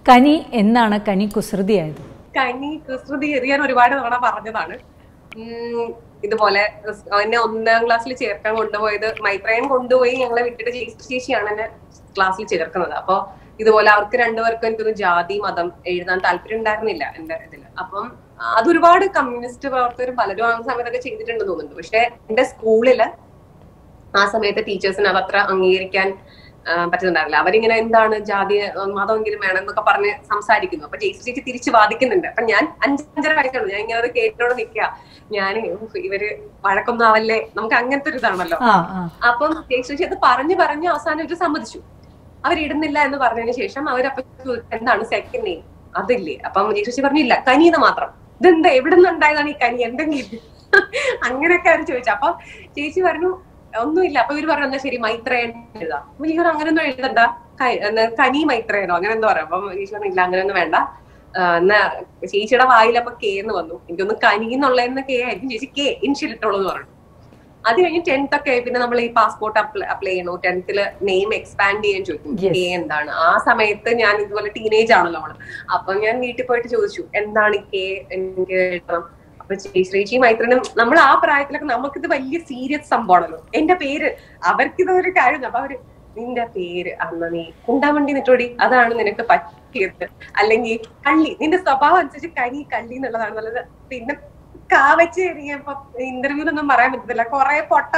കനി എന്നാണ് കനി കുസൃതിയായത് കനി കുസൃതി ഞാൻ ഒരുപാട് തവണ പറഞ്ഞതാണ് ഉം, ഇതുപോലെ എന്നെ ഒന്നാം ക്ലാസ്സിൽ ചേർക്കാൻ കൊണ്ടുപോയത് മൈത്രയൻ കൊണ്ടുപോയി ഞങ്ങളെ വിട്ടിട്ട് ജയിച്ച ചേച്ചിയാണ് എന്നെ ക്ലാസ്സിൽ ചേർക്കുന്നത് അപ്പൊ ഇതുപോലെ അവർക്ക് രണ്ടുപേർക്കും എനിക്കൊന്ന് ജാതി മതം എഴുതാൻ താല്പര്യം ഉണ്ടായിരുന്നില്ല എന്റെ ഇതില് അപ്പം അതൊരുപാട് കമ്മ്യൂണിസ്റ്റ് പ്രവർത്തകരും പലരും ആ സമയത്തൊക്കെ ചെയ്തിട്ടുണ്ടെന്ന് തോന്നുന്നുണ്ട് പക്ഷെ എന്റെ സ്കൂളില് ആ സമയത്ത് ടീച്ചേഴ്സിന് അതത്ര അംഗീകരിക്കാൻ ആ, പറ്റുന്നുണ്ടാവില്ല അവരിങ്ങനെ എന്താണ് ജാതി ഉം, മതമെങ്കിലും വേണം എന്നൊക്കെ പറഞ്ഞ് സംസാരിക്കുന്നു അപ്പൊ ചേച്ചി ചേച്ചി തിരിച്ച് വാദിക്കുന്നുണ്ട് അപ്പൊ ഞാൻ അഞ്ചഞ്ചര വയസ്സാണ് ഞാൻ ഇങ്ങനെ അത് കേട്ടോടെ നിൽക്കുക ഞാൻ ഇവര് വഴക്കൊന്നും ആവല്ലേ നമുക്ക് അങ്ങനത്തെ ഒരു ഇതാണല്ലോ ആ ആ അപ്പം ചേച്ചി ചേച്ചി അത് പറഞ്ഞു പറഞ്ഞ് അവസാനം ഇവര് സമ്മതിച്ചു അവരിടുന്നില്ല എന്ന് പറഞ്ഞതിന് ശേഷം അവരപ്പൊ ചോദിച്ചു, എന്താണ് സെക്കൻഡ് നെയിം അതില്ലേ അപ്പം ചേച്ചി പറഞ്ഞില്ല കനീന്ന് മാത്രം ഇതെന്താ എവിടെ നിന്നുണ്ടായതാണ് ഈ കനി എന്തെങ്കിലും അങ്ങനെയൊക്കെ അവർ ചോദിച്ചു അപ്പൊ ചേച്ചി പറഞ്ഞു ഒന്നുമില്ല അപ്പൊ ഇവര് പറഞ്ഞു എന്നാ ശരി മൈത്രേയൻ എഴുതാം അപ്പൊ ചേച്ചി പറഞ്ഞു അങ്ങനെയൊന്നും എഴുതണ്ട ക- എന്നാ കനി മൈത്രേയനോ അങ്ങനെ എന്തോ പറയാം അപ്പം ചേച്ചി പറഞ്ഞു ഇല്ല അങ്ങനെയൊന്നും വേണ്ട ആ, എന്നാ ചേച്ചിയുടെ വായിൽ അപ്പൊ കെ എന്ന് വന്നു എനിക്കൊന്ന് കനി എന്നുള്ളതെന്ന് കെ ആയിരിക്കും ചേച്ചി കെ ഇൻഷ്യൽ ഇട്ടോളൂ എന്ന് പറഞ്ഞു അത് കഴിഞ്ഞ് ടെൻത്ത് ഒക്കെ ആയി പിന്നെ നമ്മൾ ഈ പാസ്പോർട്ട് അപ്ലൈ ചെയ്യണു ടെൻത്തില് നെയിം എക്സ്പാൻഡ് ചെയ്യാൻ ചോദിക്കും Yes. കെ എന്താണ് ആ സമയത്ത് ഞാൻ ഇതുപോലെ ടീനേജ് ആണല്ലോ നമ്മള് അപ്പൊ ഞാൻ വീട്ടിൽ പോയിട്ട് ചോദിച്ചു എന്താണ് കെ എനിക്ക് എഴുതണം അപ്പൊ ചേച്ചി മൈത്രനും നമ്മൾ ആ പ്രായത്തിലൊക്കെ നമുക്കിത് വലിയ സീരിയസ് സംഭവമാണല്ലോ എന്റെ പേര് അവർക്കിത് ഒരു കാര്യം അപ്പൊ അവര് നിന്റെ പേര് അന്ന് നീ കുണ്ടാവണ്ടി നിട്ടോടി അതാണ് നിനക്ക് പറ്റിയത് അല്ലെങ്കിൽ കള്ളി നിന്റെ സ്വഭാവം അനുസരിച്ച് കനി കള്ളി എന്നുള്ളതാണ് നല്ലത് പിന്നെ കാ വെച്ച് കഴിഞ്ഞപ്പോ ഇന്റർവ്യൂലൊന്നും പറയാൻ പറ്റത്തില്ല കൊറേ പൊട്ട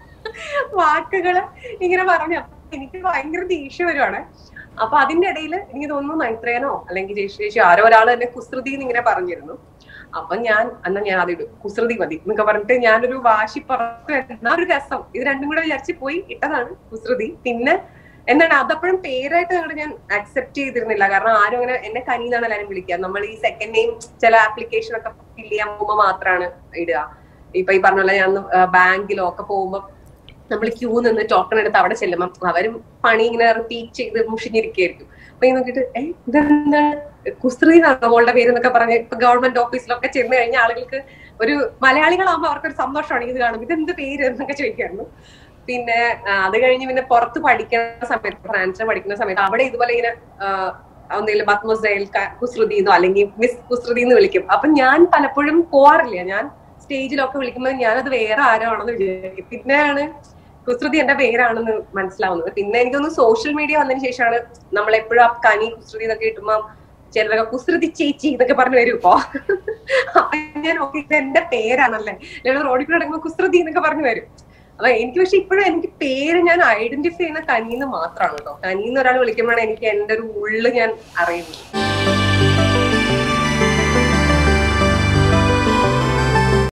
വാക്കുകള് ഇങ്ങനെ പറഞ്ഞു അപ്പൊ എനിക്ക് ഭയങ്കര ദേഷ്യം വരുവാണ് അപ്പൊ അതിന്റെ ഇടയിൽ എനിക്ക് തോന്നുന്നു മൈത്രേനോ അല്ലെങ്കിൽ ജയശ്രീ ചേച്ചി ആരോ ഒരാൾ എന്നെ കുസൃതി എന്നിങ്ങനെ പറഞ്ഞിരുന്നു അപ്പൊ ഞാൻ എന്നാ ഞാൻ അതിടും കുസൃതി മതി എന്നൊക്കെ പറഞ്ഞിട്ട് ഞാനൊരു വാശി പുറത്ത് എന്നാ ഒരു രസം ഇത് രണ്ടും കൂടെ വിചാരിച്ച് പോയി ഇട്ടതാണ് കുസൃതി പിന്നെ എന്താണ് അതപ്പോഴും പേരായിട്ട് അങ്ങോട്ട് ഞാൻ അക്സെപ്റ്റ് ചെയ്തിരുന്നില്ല കാരണം ആരും അങ്ങനെ എന്നെ കനി എന്നാണ് എല്ലാവരും വിളിക്കുക നമ്മൾ ഈ സെക്കൻഡ് നെയിം ചില ആപ്ലിക്കേഷൻ ഒക്കെ ഫിൽ ചെയ്യാൻ പോകുമ്പോൾ മാത്രമാണ് ഇടുക ഇപ്പൊ ഈ പറഞ്ഞ പോലെ ഞാൻ ബാങ്കിലോ ഒക്കെ പോകുമ്പോൾ നമ്മൾ ക്യൂ നിന്ന് ടോക്കൺ എടുത്ത് അവിടെ ചെല്ലുമ്പോൾ അവരും പണി ഇങ്ങനെ റിപ്പീറ്റ് ചെയ്ത് മുഷിഞ്ഞിരിക്കുകയായിരിക്കും അപ്പൊ ഈ നോക്കിയിട്ട് ഏ ഇതെന്താണ് കുസ്ത്രീ എന്നാണ് മോളുടെ പേര് എന്നൊക്കെ പറഞ്ഞ് ഇപ്പൊ ഗവൺമെന്റ് ഓഫീസിലൊക്കെ ചെന്ന് കഴിഞ്ഞ ആളുകൾക്ക് ഒരു മലയാളികളാകുമ്പോൾ അവർക്കൊരു സന്തോഷമാണ് ഇത് കാണും ഇതെന്ത് പേര് എന്നൊക്കെ ചോദിക്കായിരുന്നു പിന്നെ ആ, അത് കഴിഞ്ഞ് പിന്നെ പുറത്ത് പഠിക്കുന്ന സമയത്ത് ഫ്രാൻസിൽ പഠിക്കുന്ന സമയത്ത് അവിടെ ഇതുപോലെ ഇങ്ങനെ ഒന്നെങ്കിലും പത്മസേൽ കുസൃതി എന്നോ അല്ലെങ്കിൽ മിസ് കുസൃതി എന്ന് വിളിക്കും അപ്പൊ ഞാൻ പലപ്പോഴും പോവാറില്ല ഞാൻ സ്റ്റേജിലൊക്കെ വിളിക്കുമ്പോൾ ഞാനത് വേറെ ആരാണെന്ന് വിചാരിക്കും പിന്നെയാണ് കുസൃതി എന്റെ പേരാണെന്ന് മനസ്സിലാവുന്നത് പിന്നെ എനിക്കൊന്ന് സോഷ്യൽ മീഡിയ വന്നതിന് ശേഷമാണ് നമ്മൾ എപ്പോഴും ആ കനി കുസൃതി എന്നൊക്കെ കിട്ടുമ്പോ ചിലരൊക്കെ കുസൃതി ചേച്ചി എന്നൊക്കെ പറഞ്ഞു വരും ഇപ്പോ അപ്പൊ ഞാൻ ഓക്കെ ഇത് എന്റെ പേരാണല്ലേ അല്ലെങ്കിൽ റോഡിൽ കൂടെ നടക്കുമ്പോ കുസൃതി എന്നൊക്കെ പറഞ്ഞു വരും അപ്പൊ എനിക്ക് പക്ഷെ ഇപ്പോഴും എനിക്ക് പേര് ഞാൻ ഐഡന്റിഫൈ ചെയ്യുന്ന കനിന്ന് മാത്രമാണ് കേട്ടോ കനിന്ന് ഒരാൾ വിളിക്കുമ്പോഴാണ് എനിക്ക് എന്റെ ഒരു ഉള്ള് ഞാൻ അറിയുന്നത്